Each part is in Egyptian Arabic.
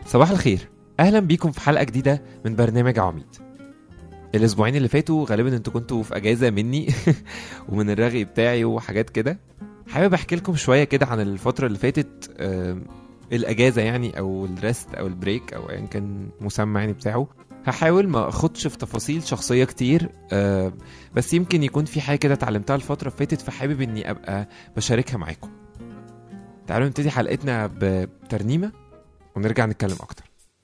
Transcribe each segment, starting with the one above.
صباح الخير اهلا بيكم في حلقه جديده من برنامج عميد الاسبوعين اللي فاتوا غالبا انتوا كنتوا في اجازه مني ومن الرغي بتاعي وحاجات كده حابب احكي لكم شويه كده عن الفتره اللي فاتت آم، الاجازه يعني او الريست او البريك او ايا كان مسمى يعني بتاعه هحاول ما اخدش في تفاصيل شخصيه كتير آم، بس يمكن يكون في حاجه كده اتعلمتها الفتره اللي فاتت فحابب اني ابقى بشاركها معاكم تعالوا نبتدي حلقتنا بترنيمه ونرجع نتكلم اكتر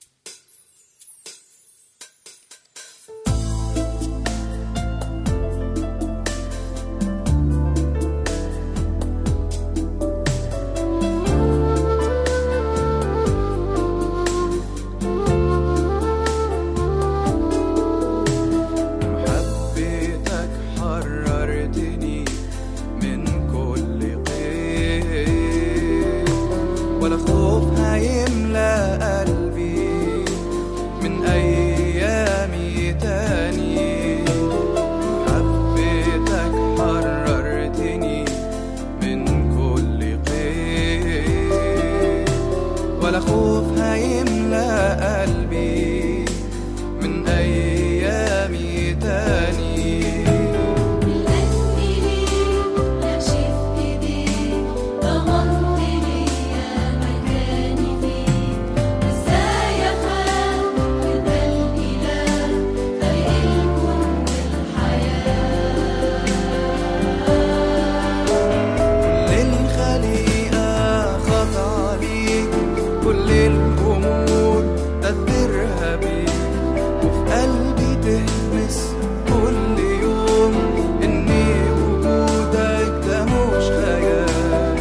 محبتك حررتني من كل قيد ولا خوف هيملى قلبي من أيامي تاني محبتك حررتني من كل قيد ولا خوف هيملى قلبي من أيامي تاني لقيتني ليك كشفت ايديك ضمنتني يا مكاني فيك ازاي اخاف وده الاله فرق الكون والحياه للخليقة خضع ليك كل الأمور تدبرها بيك وفي قلبي تهمس كل يوم إن وجودك ده مش خيال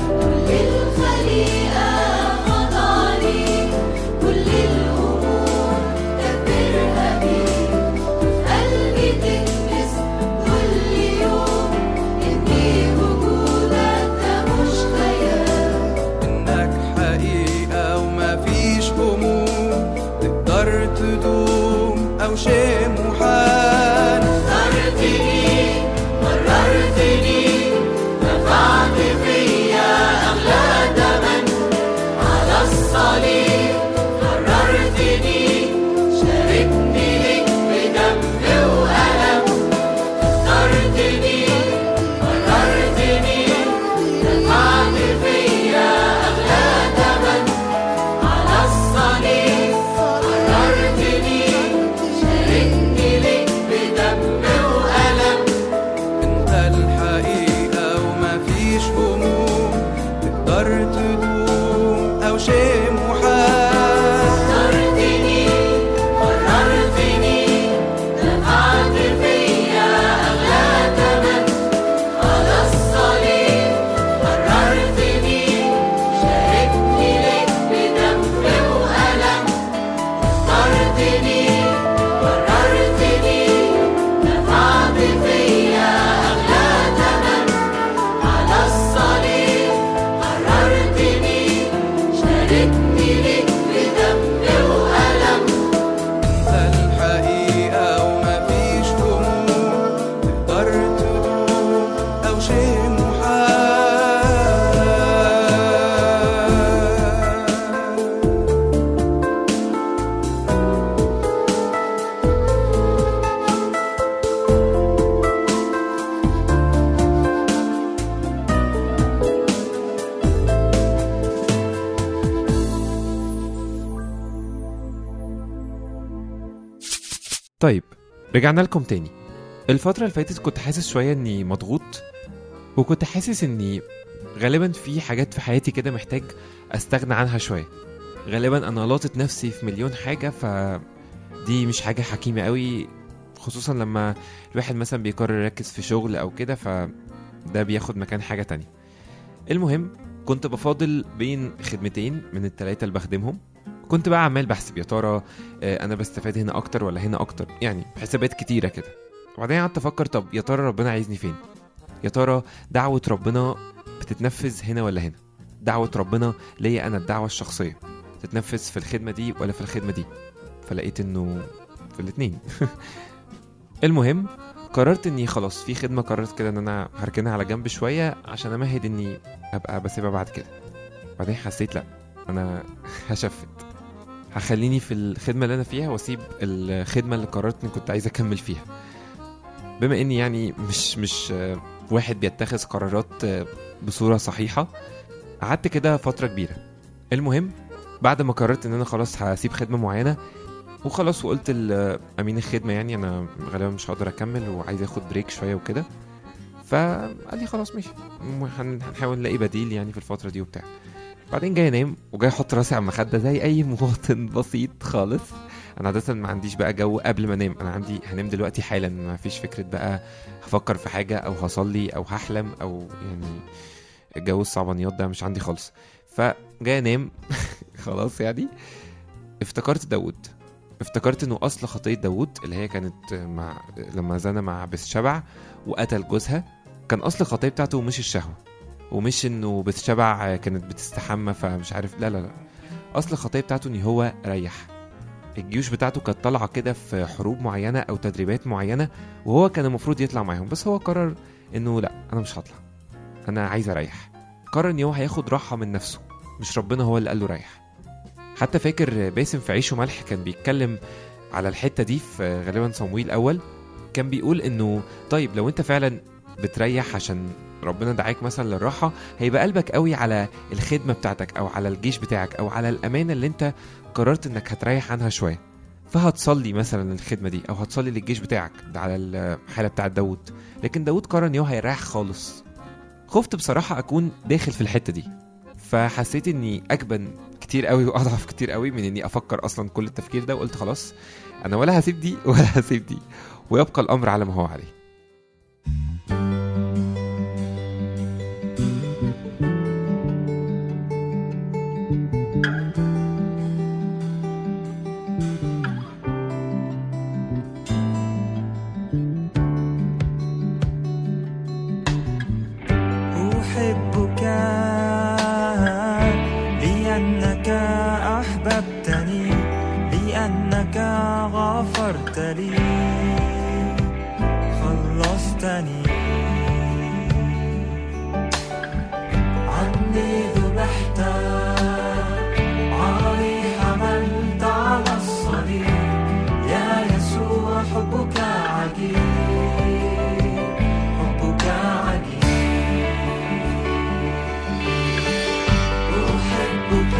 للخليقة خضع ليك كل الأمور تدبرها بيك قلبي تلمس كل يوم إن وجودك ده مش خيال إنك حقيقة ومفيش هموم تقدر تدوم أو شيء محال قررتني قررتني دفعت فيا أغلى تمن على الصليب قررتني شاركني لك بدم وألم اخترتني قررتني دفعت فيا أغلى تمن على الصليب قررتني شاركني لك بدم وألم انت الحقيقة ومفيش هموم تقدر تدوم أو شيء محال قررتني قررتني دفعت فيا أغلى تمن على الصليب قررتني شاركني لك بدم وألم اخترتني قررتني دفعت فيا أغلى تمن على الصليب قررتني شاركني لك بدم وألم انت الحقيقة ومفيش هموم تقدر تدوم أو شيء محال طيب رجعنا لكم تاني الفترة اللي فاتت كنت حاسس شوية اني مضغوط وكنت حاسس اني غالبا في حاجات في حياتي كده محتاج استغنى عنها شوية غالبا انا لاطط نفسي في مليون حاجة ف دي مش حاجة حكيمة قوي خصوصا لما الواحد مثلا بيقرر يركز في شغل او كده فده بياخد مكان حاجة تانية المهم كنت بفاضل بين خدمتين من التلاتة اللي بخدمهم كنت بقى عمال بحسب يا ترى آه، انا بستفاد هنا اكتر ولا هنا اكتر يعني حسابات كتيره كده وبعدين قعدت افكر طب يا ترى ربنا عايزني فين يا ترى دعوه ربنا بتتنفذ هنا ولا هنا دعوه ربنا ليا انا الدعوه الشخصيه تتنفذ في الخدمه دي ولا في الخدمه دي فلقيت انه في الاتنين المهم قررت اني خلاص في خدمه قررت كده ان انا هركنها على جنب شويه عشان امهد اني ابقى بسيبها بعد كده بعدين حسيت لا انا هشفت هخليني في الخدمه اللي انا فيها واسيب الخدمه اللي قررت اني كنت عايز اكمل فيها بما اني يعني مش مش آه، واحد بيتخذ قرارات آه، بصوره صحيحه قعدت كده فتره كبيره المهم بعد ما قررت ان انا خلاص هسيب خدمه معينه وخلاص وقلت لامين الخدمه يعني انا غالبا مش هقدر اكمل وعايز اخد بريك شويه وكده فقال لي خلاص ماشي هن- هنحاول نلاقي بديل يعني في الفتره دي وبتاع بعدين جاي انام وجاي احط راسي على المخده زي اي مواطن بسيط خالص انا عاده ما عنديش بقى جو قبل ما انام انا عندي هنام دلوقتي حالا ما فيش فكره بقى هفكر في حاجه او هصلي او هحلم او يعني الجو الصعبانيات ده مش عندي خالص فجاي انام خلاص يعني افتكرت داود افتكرت انه اصل خطيه داود اللي هي كانت مع لما زنى مع بثشبع وقتل جوزها كان اصل الخطيه بتاعته مش الشهوه ومش انه بثشبع كانت بتستحمى فمش عارف لا لا لا اصل الخطيه بتاعته ان هو ريح الجيوش بتاعته كانت طالعه كده في حروب معينه او تدريبات معينه وهو كان المفروض يطلع معاهم بس هو قرر انه لا انا مش هطلع انا عايز اريح قرر ان هو هياخد راحه من نفسه مش ربنا هو اللي قال له ريح حتى فاكر باسم في عيش وملح كان بيتكلم على الحته دي في غالبا صمويل الاول كان بيقول انه طيب لو انت فعلا بتريح عشان ربنا دعاك مثلا للراحه هيبقى قلبك قوي على الخدمه بتاعتك او على الجيش بتاعك او على الامانه اللي انت قررت انك هتريح عنها شويه فهتصلي مثلا الخدمه دي او هتصلي للجيش بتاعك ده على الحاله بتاعت داود لكن داود قرر ان هو هيريح خالص خفت بصراحه اكون داخل في الحته دي فحسيت اني اجبن كتير قوي واضعف كتير قوي من اني افكر اصلا كل التفكير ده وقلت خلاص انا ولا هسيب دي ولا هسيب دي ويبقى الامر على ما هو عليه أحبك لأنك أحببتني لأنك غفرت لي خلصتني عني ذبحت عاري حملت على الصليب يا يسوع حبك عجيب حبك عجيب أحبك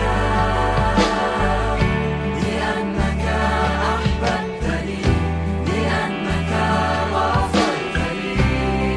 لأنك أحببتني لأنك غفرت لي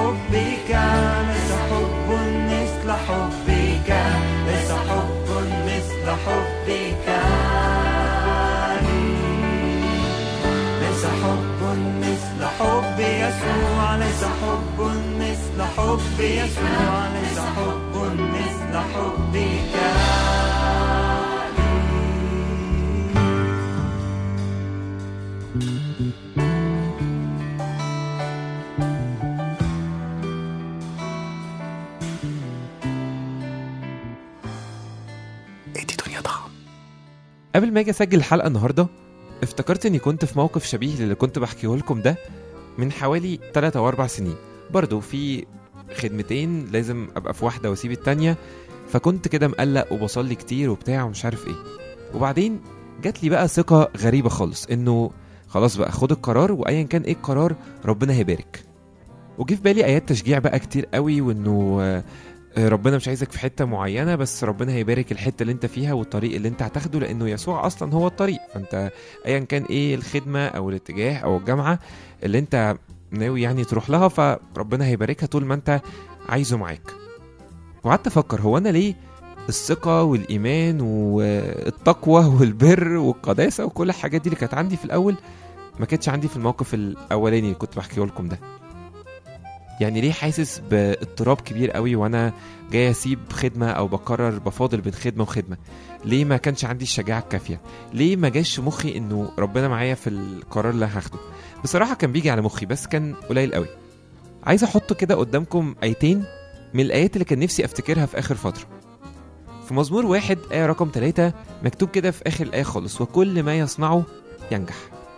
حبك ليس حب مثل حبك ليس حب مثل حبك لي ليس حب مثل حب يسوع ليس حب مثل حب يسوع ليس حب مثل حبك لي قبل ما اجي اسجل الحلقه النهارده افتكرت اني كنت في موقف شبيه للي كنت بحكيه لكم ده من حوالي 3 او 4 سنين برضه في خدمتين لازم ابقى في واحده واسيب التانيه فكنت كده مقلق وبصلي كتير وبتاع ومش عارف ايه وبعدين جات لي بقى ثقه غريبه خالص انه خلاص بقى خد القرار وايا كان ايه القرار ربنا هيبارك وجه في بالي ايات تشجيع بقى كتير قوي وانه آه، آه، ربنا مش عايزك في حته معينه بس ربنا هيبارك الحته اللي انت فيها والطريق اللي انت هتاخده لانه يسوع اصلا هو الطريق فانت ايا كان ايه الخدمه او الاتجاه او الجامعه اللي انت ناوي يعني تروح لها فربنا هيباركها طول ما انت عايزه معاك وقعدت افكر هو انا ليه الثقة والإيمان والتقوى والبر والقداسة وكل الحاجات دي اللي كانت عندي في الأول ما كانتش عندي في الموقف الأولاني اللي كنت بحكيه لكم ده يعني ليه حاسس باضطراب كبير قوي وانا جاي اسيب خدمه او بقرر بفاضل بين خدمه وخدمه ليه ما كانش عندي الشجاعه الكافيه ليه ما جاش في مخي انه ربنا معايا في القرار اللي هاخده بصراحه كان بيجي على مخي بس كان قليل قوي عايز احط كده قدامكم ايتين من الايات اللي كان نفسي افتكرها في اخر فتره في مزمور واحد آية رقم ثلاثة مكتوب كده في آخر الآية خالص وكل ما يصنعه ينجح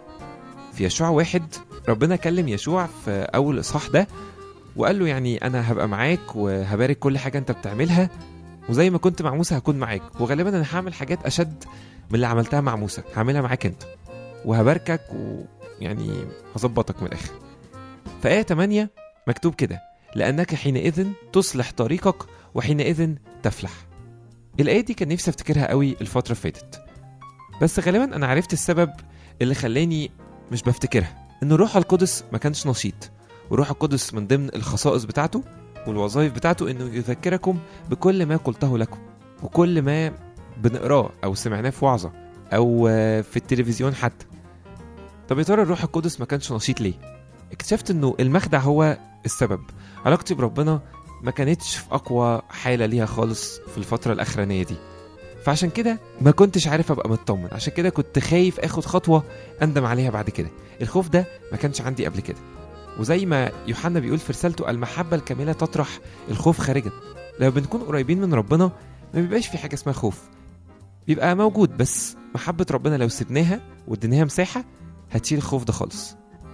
في يشوع واحد ربنا كلم يشوع في أول إصحاح ده وقال له يعني انا هبقى معاك وهبارك كل حاجه انت بتعملها وزي ما كنت مع موسى هكون معاك وغالبا انا هعمل حاجات اشد من اللي عملتها مع موسى هعملها معاك انت وهباركك ويعني هظبطك من الاخر في ايه 8 مكتوب كده لانك حينئذ تصلح طريقك وحينئذ تفلح الايه دي كان نفسي افتكرها قوي الفتره اللي فاتت بس غالبا انا عرفت السبب اللي خلاني مش بفتكرها ان الروح القدس ما كانش نشيط وروح القدس من ضمن الخصائص بتاعته والوظائف بتاعته انه يذكركم بكل ما قلته لكم وكل ما بنقراه او سمعناه في وعظه او آه، في التلفزيون حتى طب يا ترى الروح القدس ما كانش نشيط ليه اكتشفت انه المخدع هو السبب علاقتي بربنا ما كانتش في اقوى حاله ليها خالص في الفتره الاخرانيه دي فعشان كده ما كنتش عارف ابقى مطمن عشان كده كنت خايف اخد خطوه اندم عليها بعد كده الخوف ده ما كانش عندي قبل كده وزي ما يوحنا بيقول في رسالته المحبة الكاملة تطرح الخوف خارجا لما بنكون قريبين من ربنا ما بيبقاش في حاجة اسمها خوف بيبقى موجود بس محبة ربنا لو سبناها واديناها مساحة هتشيل الخوف ده خالص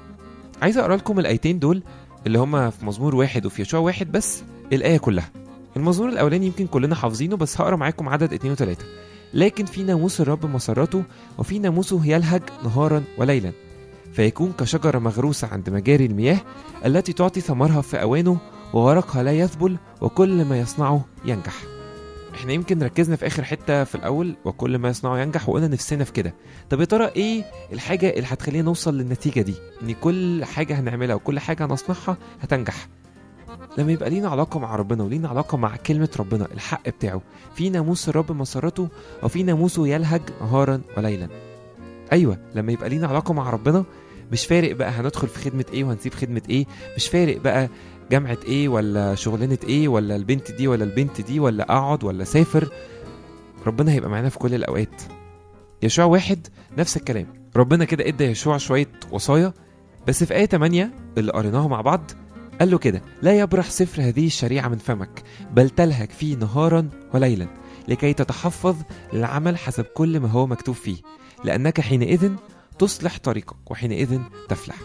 عايز اقرا لكم الايتين دول اللي هما في مزمور واحد وفي يشوع واحد بس الآية كلها المزمور الأولاني يمكن كلنا حافظينه بس هقرا معاكم عدد اتنين وتلاتة لكن في ناموس الرب مسرته وفي ناموسه يلهج نهارا وليلا فيكون كشجرة مغروسة عند مجاري المياه التي تعطي ثمرها في أوانه وورقها لا يذبل وكل ما يصنعه ينجح احنا يمكن ركزنا في اخر حته في الاول وكل ما يصنعه ينجح وقلنا نفسنا في كده طب يا ترى ايه الحاجه اللي هتخلينا نوصل للنتيجه دي ان كل حاجه هنعملها وكل حاجه هنصنعها هتنجح لما يبقى لينا علاقه مع ربنا ولينا علاقه مع كلمه ربنا الحق بتاعه في ناموس الرب مسرته وفي ناموسه يلهج نهارا وليلا ايوه لما يبقى لينا علاقه مع ربنا مش فارق بقى هندخل في خدمه ايه وهنسيب خدمه ايه مش فارق بقى جامعه ايه ولا شغلانه ايه ولا البنت دي ولا البنت دي ولا اقعد ولا سافر ربنا هيبقى معانا في كل الاوقات يشوع واحد نفس الكلام ربنا كده ادى يشوع شويه وصايا بس في آية 8 اللي قريناها مع بعض قال له كده لا يبرح سفر هذه الشريعة من فمك بل تلهج فيه نهارا وليلا لكي تتحفظ للعمل حسب كل ما هو مكتوب فيه لأنك حينئذ تصلح طريقك وحينئذ تفلح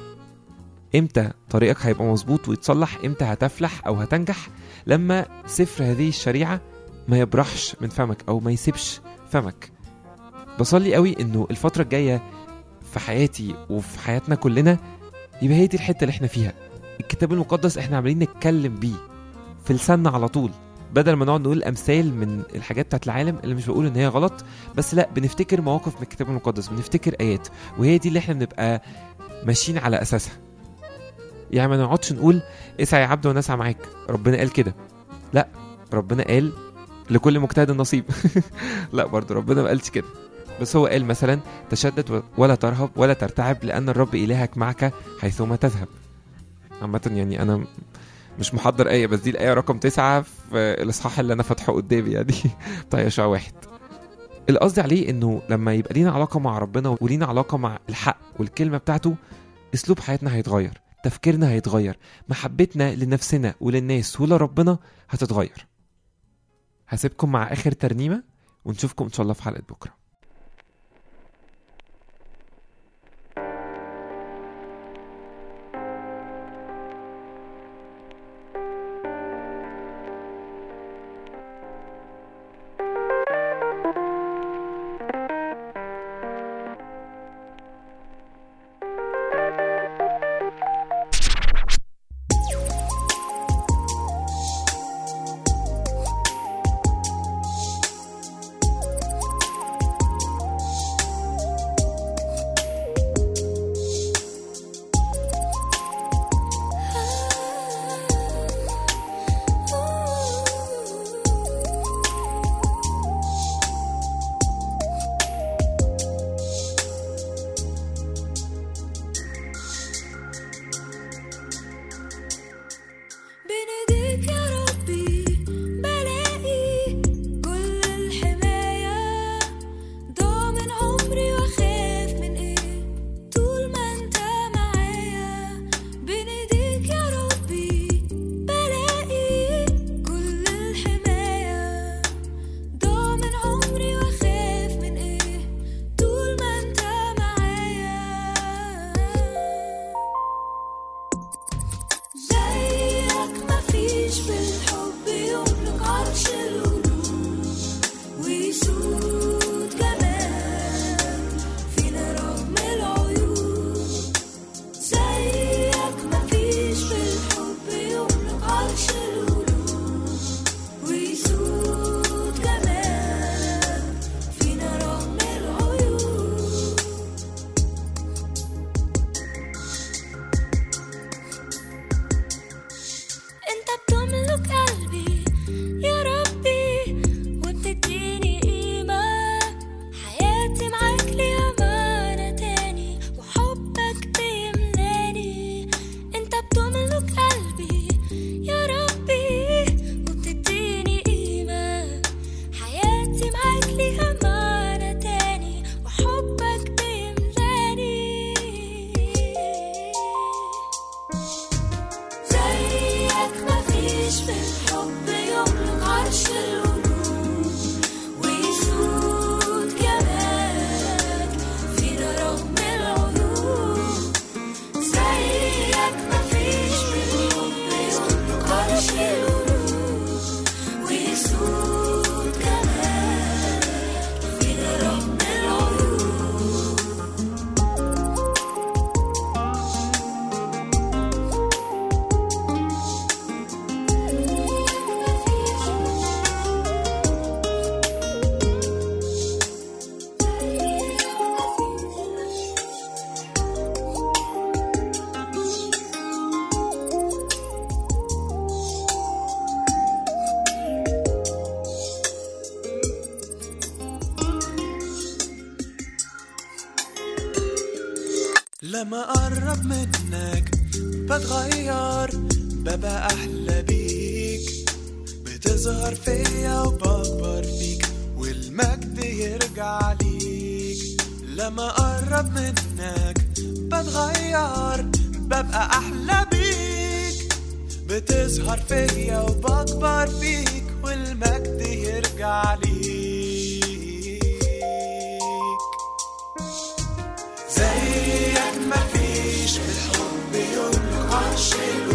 امتى طريقك هيبقى مظبوط ويتصلح امتى هتفلح او هتنجح لما سفر هذه الشريعة ما يبرحش من فمك او ما يسيبش فمك بصلي قوي انه الفترة الجاية في حياتي وفي حياتنا كلنا يبقى هي دي الحتة اللي احنا فيها الكتاب المقدس احنا عمالين نتكلم بيه في لساننا على طول بدل ما نقعد نقول امثال من الحاجات بتاعت العالم اللي مش بقول ان هي غلط بس لا بنفتكر مواقف من الكتاب المقدس بنفتكر ايات وهي دي اللي احنا بنبقى ماشيين على اساسها يعني ما نقعدش نقول اسعى يا عبد وانا اسعى معاك ربنا قال كده لا ربنا قال لكل مجتهد نصيب لا برضه ربنا ما قالش كده بس هو قال مثلا تشدد ولا ترهب ولا ترتعب لان الرب الهك معك حيثما تذهب عامة يعني انا مش محضر آية بس دي الآية رقم تسعة في الإصحاح اللي أنا فاتحه قدامي يعني بتاع يشوع واحد القصد عليه إنه لما يبقى لينا علاقة مع ربنا ولينا علاقة مع الحق والكلمة بتاعته أسلوب حياتنا هيتغير تفكيرنا هيتغير محبتنا لنفسنا وللناس ولربنا هتتغير هسيبكم مع آخر ترنيمة ونشوفكم إن شاء الله في حلقة بكرة بنديك يا ربي بلاقي كل الحماية ضامن عمري واخاف من ايه طول ما انت معايا بنديك يا ربي بلاقي كل الحماية ضامن عمري واخاف من ايه طول ما انت معايا زيك مفيش بالحب يملك عرش القلوب ويسود جمال فينا رغم العيوب زيك مفيش بالحب يملك عرش القلوب ويسود جمال فينا رغم العيوب انت بتملك قلبي يا ربي وبتديني قيمة حياتي معاك ليها معنى تاني وحبك بيملاني انت بتملك قلبي يا ربي وبتديني قيمة حياتي معاك ليها معنى تاني وحبك بيملاني زيك مفيش بالحب يملك عرش القلوب ويسود جمالك فينا رغم العيوب زيك مفيش بالحب يملك عرش القلوب ويسود جمالك فينا رغم العيوب لما اقرب منك بتغير ببقى احلى بيك بتظهر فيا وبكبر فيك والمجد يرجع ليك لما اقرب منك بتغير ببقى احلى بيك بتظهر فيا وبكبر فيك والمجد يرجع ليك زيك مفيش بالحب يملك عرش القلوب